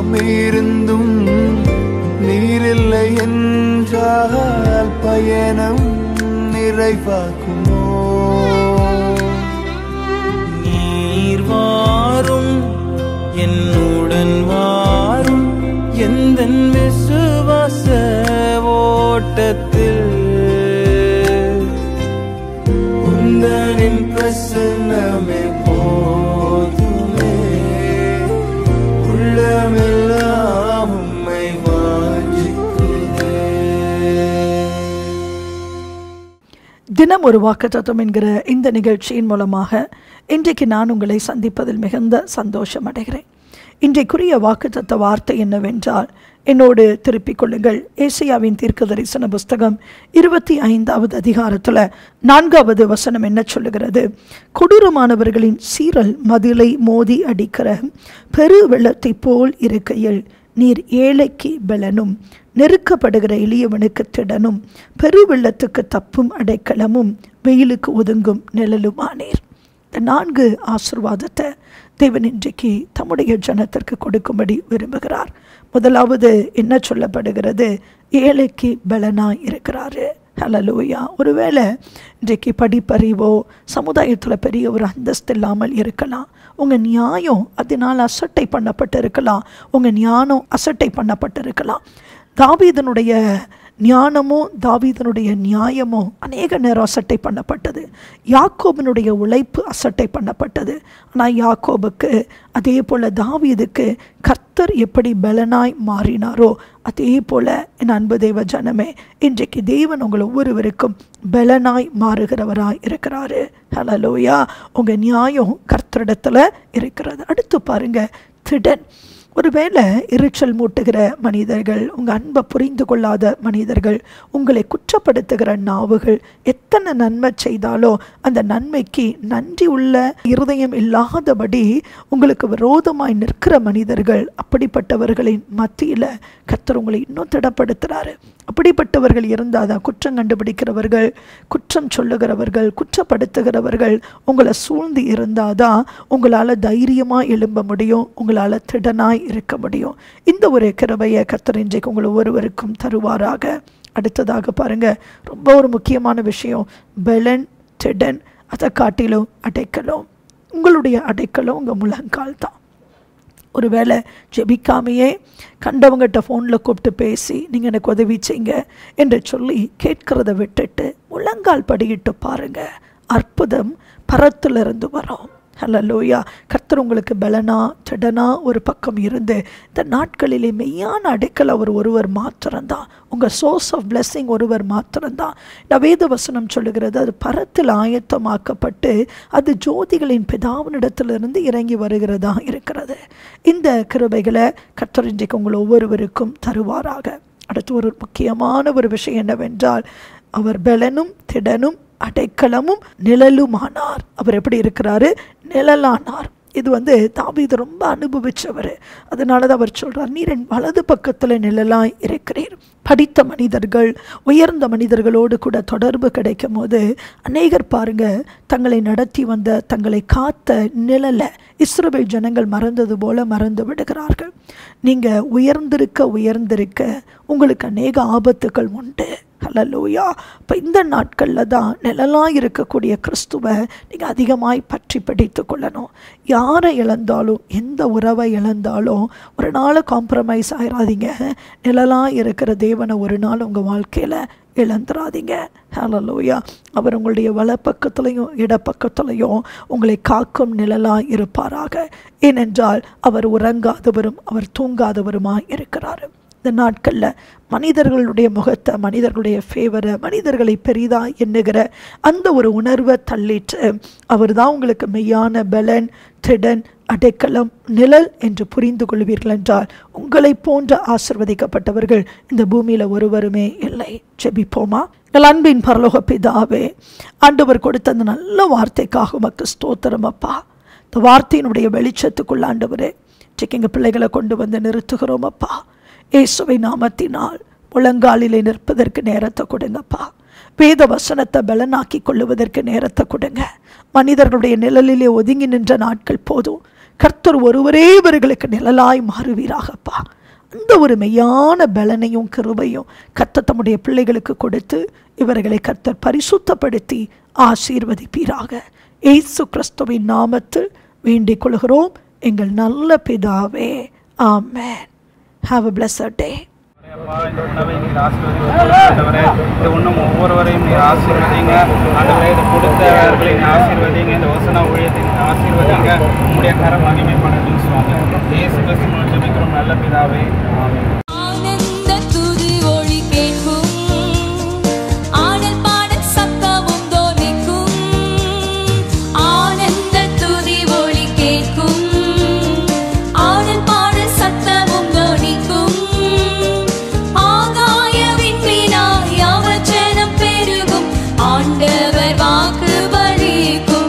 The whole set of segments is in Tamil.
இருந்தும் நீரில்லை என்றால் பயணம் நிறைவாக்குமோ நீர் வாரும் என்னுடன் வாரும் எந்த விசுவாச ஓட்டத்தில் உந்தனின் பிரசன்னமே போதுமே உள்ளமெல்லாம் உம்மை வாஞ்சிக்கிறேன் தினம் ஒரு வாக்குத்தத்தம் என்கிற இந்த நிகழ்ச்சியின் மூலமாக இன்றைக்கு நான் உங்களை சந்திப்பதில் மிகுந்த சந்தோஷம் அடைகிறேன் இன்றைக்குரிய வாக்குத்தத்த வார்த்தை என்னவென்றால் என்னோடு திருப்பிக் கொள்ளுங்கள் ஏசியாவின் தீர்க்க தரிசன புஸ்தகம் இருபத்தி ஐந்தாவது அதிகாரத்தில் நான்காவது வசனம் என்ன சொல்லுகிறது கொடூரமானவர்களின் சீரல் மதிலை மோதி அடிக்கிற பெரு வெள்ளத்தைப் போல் இருக்கையில் நீர் ஏழைக்கு பலனும் நெருக்கப்படுகிற எளியவனுக்கு திடனும் பெருவெள்ளத்துக்கு தப்பும் அடைக்கலமும் வெயிலுக்கு ஒதுங்கும் நிழலுமானீர் இந்த நான்கு ஆசிர்வாதத்தை தேவன் இன்றைக்கு தம்முடைய ஜனத்திற்கு கொடுக்கும்படி விரும்புகிறார் முதலாவது என்ன சொல்லப்படுகிறது ஏழைக்கு பலனாய் இருக்கிறாரு ஹலலூயா ஒருவேளை இன்றைக்கு படிப்பறிவோ சமுதாயத்தில் பெரிய ஒரு அந்தஸ்து இல்லாமல் இருக்கலாம் உங்கள் நியாயம் அதனால் அசட்டை பண்ணப்பட்டு இருக்கலாம் உங்கள் ஞானம் அசட்டை பண்ணப்பட்டு இருக்கலாம் தாவீதனுடைய ஞானமோ தாவீதனுடைய நியாயமோ அநேக நேரம் அசட்டை பண்ணப்பட்டது யாக்கோபினுடைய உழைப்பு அசட்டை பண்ணப்பட்டது ஆனால் யாக்கோபுக்கு அதே போல் தாவீதுக்கு கர்த்தர் எப்படி பலனாய் மாறினாரோ அதே போல் என் அன்பு தெய்வ ஜனமே இன்றைக்கு தேவன் உங்கள் ஒவ்வொருவருக்கும் பலனாய் மாறுகிறவராய் இருக்கிறாரு ஹலலோயா உங்கள் நியாயம் கர்த்தரிடத்தில் இருக்கிறது அடுத்து பாருங்க திடன் ஒருவேளை எரிச்சல் மூட்டுகிற மனிதர்கள் உங்கள் அன்பை புரிந்து கொள்ளாத மனிதர்கள் உங்களை குற்றப்படுத்துகிற நாவுகள் எத்தனை நன்மை செய்தாலோ அந்த நன்மைக்கு நன்றி உள்ள இருதயம் இல்லாதபடி உங்களுக்கு விரோதமாய் நிற்கிற மனிதர்கள் அப்படிப்பட்டவர்களின் மத்தியில் கர்த்தர் உங்களை இன்னும் திடப்படுத்துகிறாரு அப்படிப்பட்டவர்கள் இருந்தால் தான் குற்றம் கண்டுபிடிக்கிறவர்கள் குற்றம் சொல்லுகிறவர்கள் குற்றப்படுத்துகிறவர்கள் உங்களை சூழ்ந்து இருந்தால் தான் உங்களால் தைரியமாக எழும்ப முடியும் உங்களால் திடனாய் இருக்க முடியும் இந்த ஒரு கிருபையை கர்த்தர் இன்றைக்கு உங்களை ஒருவருக்கும் தருவாராக அடுத்ததாக பாருங்க ரொம்ப ஒரு முக்கியமான விஷயம் பெலன் திடன் அதை காட்டிலும் அடைக்கலும் உங்களுடைய அடைக்கலும் உங்கள் முழங்கால் தான் ஒருவேளை ஜெபிக்காமையே கண்டவங்ககிட்ட ஃபோனில் கூப்பிட்டு பேசி நீங்கள் எனக்கு உதவி செய்யுங்க என்று சொல்லி கேட்கிறத விட்டுட்டு முழங்கால் படியிட்டு பாருங்க அற்புதம் பரத்திலிருந்து வரும் ஹலலோயா கர்த்தர் உங்களுக்கு பலனா திடனா ஒரு பக்கம் இருந்து இந்த நாட்களிலே மெய்யான அடைக்கல் அவர் ஒருவர் மாத்திரம்தான் உங்கள் சோர்ஸ் ஆஃப் blessing ஒருவர் மாத்திரம்தான் நான் வேத வசனம் சொல்லுகிறது அது பரத்தில் ஆயத்தமாக்கப்பட்டு அது ஜோதிகளின் பிதாவினிடத்திலிருந்து இறங்கி வருகிறதா இருக்கிறது இந்த கிருபைகளை கர்த்தர் இன்றைக்கு உங்கள் ஒவ்வொருவருக்கும் தருவாராக அடுத்து ஒரு முக்கியமான ஒரு விஷயம் என்னவென்றால் அவர் பலனும் திடனும் அடைக்கலமும் நிழலுமானார் அவர் எப்படி இருக்கிறாரு நிழலானார் இது வந்து தாவீது ரொம்ப அனுபவிச்சவர் அதனால தான் அவர் சொல்றார் நீர் என் வலது பக்கத்தில் நிழலாய் இருக்கிறீர் படித்த மனிதர்கள் உயர்ந்த மனிதர்களோடு கூட தொடர்பு கிடைக்கும் போது அநேகர் பாருங்க தங்களை நடத்தி வந்த தங்களை காத்த நிழலை இஸ்ரவேல் ஜனங்கள் மறந்தது போல மறந்து விடுகிறார்கள் நீங்க உயர்ந்திருக்க உயர்ந்திருக்க உங்களுக்கு அநேக ஆபத்துக்கள் உண்டு ஹலலூயா இப்போ இந்த நாட்களில் தான் நிழலாக இருக்கக்கூடிய கிறிஸ்துவை நீங்கள் அதிகமாய் பற்றி பிடித்து கொள்ளணும் யாரை இழந்தாலும் எந்த உறவை இழந்தாலும் ஒரு நாள் காம்ப்ரமைஸ் ஆயிடாதீங்க நிழலாக இருக்கிற தேவனை ஒரு நாள் உங்கள் வாழ்க்கையில் இழந்துடாதீங்க ஹலலூயா அவர் உங்களுடைய வலப்பக்கத்துலையும் இடப்பக்கத்துலையும் உங்களை காக்கும் நிழலாய் இருப்பாராக ஏனென்றால் அவர் உறங்காதவரும் அவர் தூங்காதவருமாய் இருக்கிறார் இந்த நாட்களில் மனிதர்களுடைய முகத்தை மனிதர்களுடைய ஃபேவரை மனிதர்களை பெரிதாக எண்ணுகிற அந்த ஒரு உணர்வை தள்ளிட்டு அவர் தான் உங்களுக்கு மெய்யான பலன் திடன் அடைக்கலம் நிழல் என்று புரிந்து கொள்வீர்கள் என்றால் உங்களை போன்ற ஆசிர்வதிக்கப்பட்டவர்கள் இந்த பூமியில் ஒருவருமே இல்லை ஜெபிப்போமா எங்கள் அன்பின் பரலோக பிதாவே ஆண்டவர் கொடுத்த அந்த நல்ல வார்த்தைக்காக உமக்கு ஸ்தோத்திரம் அப்பா இந்த வார்த்தையினுடைய வெளிச்சத்துக்குள்ள ஆண்டவரே இன்றைக்கு எங்கள் பிள்ளைகளை கொண்டு வந்து நிறுத்துகிறோம் அப்பா இயேசுவை நாமத்தினால் முழங்காலிலே நிற்பதற்கு நேரத்தை கொடுங்கப்பா வேத வசனத்தை பலனாக்கி கொள்ளுவதற்கு நேரத்தை கொடுங்க மனிதர்களுடைய நிழலிலே ஒதுங்கி நின்ற நாட்கள் போதும் கர்த்தர் ஒருவரே இவர்களுக்கு நிழலாய் மாறுவீராகப்பா அந்த ஒரு மெய்யான பலனையும் கிருபையும் கர்த்தர் தம்முடைய பிள்ளைகளுக்கு கொடுத்து இவர்களை கர்த்தர் பரிசுத்தப்படுத்தி ஆசீர்வதிப்பீராக இயேசு கிறிஸ்துவின் நாமத்தில் வேண்டிக் கொள்கிறோம் எங்கள் நல்ல பிதாவே ஆமென் ஹாவ் அ பிளஸர் டே அப்பா, இந்த உணவை நீர் ஆசீர்வதிங்க ஆண்டவரே இந்த உண்ணும் ஒவ்வொருவரையும் நீர் ஆசீர்வதிங்க ஆண்டவரே இதை கொடுத்தவர்களை நீர் ஆசீர்வதிங்க இந்த வசன ஊழியத்தை நீர் ஆசீர்வதிங்க உம்முடைய கரம் மகிமைப்படட்டும் சுவாமி இயேசு கிறிஸ்து மூலம் ஜெபிக்கிறோம் நல்ல பிதாவே ஆமென் ஆனந்த துதி ஒளி கேட்கும் ஆடல் பாடல் சத்தமும் தோனிக்கும் ஆனந்த துதி ஒளி கேட்கும் ஆடல் பாடல் சத்தமும் தோனிக்கும் ஆகாய விண்மீனாய் அவச்சனம் பெருகும் ஆண்டவர் வாக்கு பலிக்கும்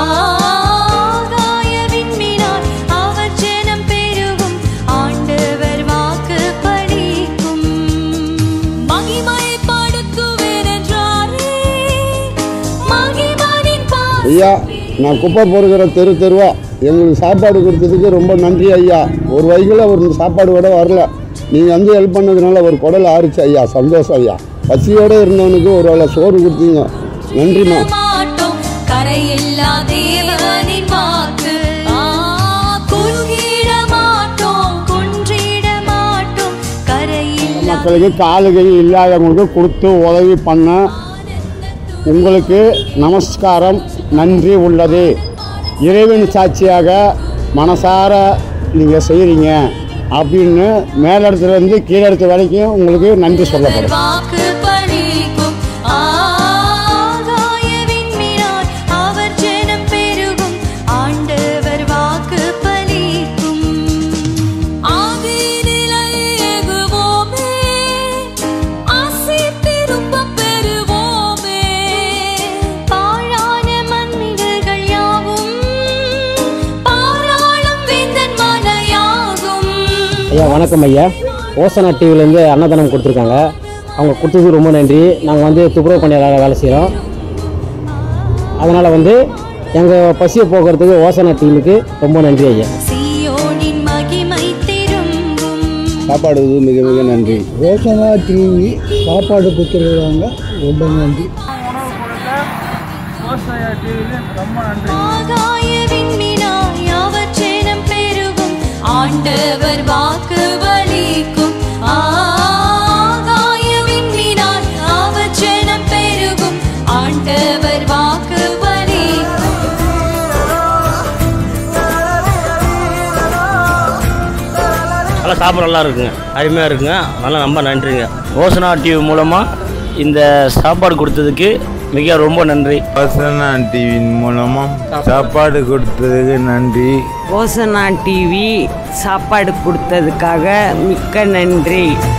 ஆகாய விண்மீனாய் அவச்சனம் பெருகும் ஆண்டவர் வாக்கு பலிக்கும் மகிமை படுத்துவேன் என்றாரே மகிமனின் பாசம் ஐயா நான் குப்பை பொறுக்கிற தெரு தெருவா எங்களுக்கு சாப்பாடு கொடுத்ததுக்கு ரொம்ப நன்றி ஐயா ஒரு வகையில் ஒரு சாப்பாடு கூட வரல நீங்கள் வந்து ஹெல்ப் பண்ணதுனால ஒரு குடல் ஆறுச்சு ஐயா சந்தோஷம் ஐயா பசியோடு இருந்தவனுக்கு ஒரு வேளை சோறு கொடுத்தீங்க நன்றிம்மா மாட்டோம் கரையில்லா தேவனின் வாக்கு ஆ, குறுகிட மாட்டோம் குன்றிட மாட்டோம் கரையில்லா மக்களுக்கு காலு கை இல்லாதவங்களுக்கு கொடுத்து உதவி பண்ண உங்களுக்கு நமஸ்காரம் நன்றி உள்ளது இறைவன் சாட்சியாக மனசார நீங்கள் செய்கிறீங்க அப்படின்னு மேலிடத்துலேருந்து கீழிடத்து வரைக்கும் உங்களுக்கு நன்றி சொல்லப்படும் வாக்கு பலிக்கும் ஆகாய விண்மீனாய் அவர் ஜனம் பெருகும் ஆண்டவர் வாக்கு பலிக்கும் ஆதியினிலை எகுவோமே ஆசி திரும்ப பெறுவோமே பாழான மண்ணிடுகள் யாவும் பாராளும் வேந்தன் மலையாகும் ஐயா வணக்கம் ஐயா ஓசனா டிவிலேருந்து அன்னதானம் கொடுத்துருக்காங்க அவங்க கொடுத்ததுக்கு ரொம்ப நன்றி நாங்கள் வந்து துப்புரவு பணியாளராக வேலை செய்கிறோம் அதனால் வந்து எங்கள் பசியை போக்குறதுக்கு ஓசனா டிவிக்கு ரொம்ப நன்றி ஐயா சீயோனின் மகிமை திரும்பும் சாப்பாடு மிக மிக நன்றி ரோஷனா டிவி சாப்பாடு கொடுத்துருக்காங்க ரொம்ப நன்றி ஆகாய விண்மீனாய் அவர் ஜனம் பெருகும் ஆண்டவர் வாக்கு பலிக்கும் ஆகாய விண்மீனாய் அவர் ஜனம் பெருகும் ஆண்டவர் வாக்கு பலிக்கும் நல்லா சாப்பிட நல்லா இருக்குங்க அருமையாக இருக்குங்க நல்லா ரொம்ப நன்றிங்க ஓசனா டிவி மூலமாக இந்த சாப்பாடு கொடுத்ததுக்கு மிக ரொம்ப நன்றி வசனா டிவியின் மூலமா சாப்பாடு கொடுத்ததுக்கு நன்றி ஓசனா டிவி சாப்பாடு கொடுத்ததுக்காக மிக்க நன்றி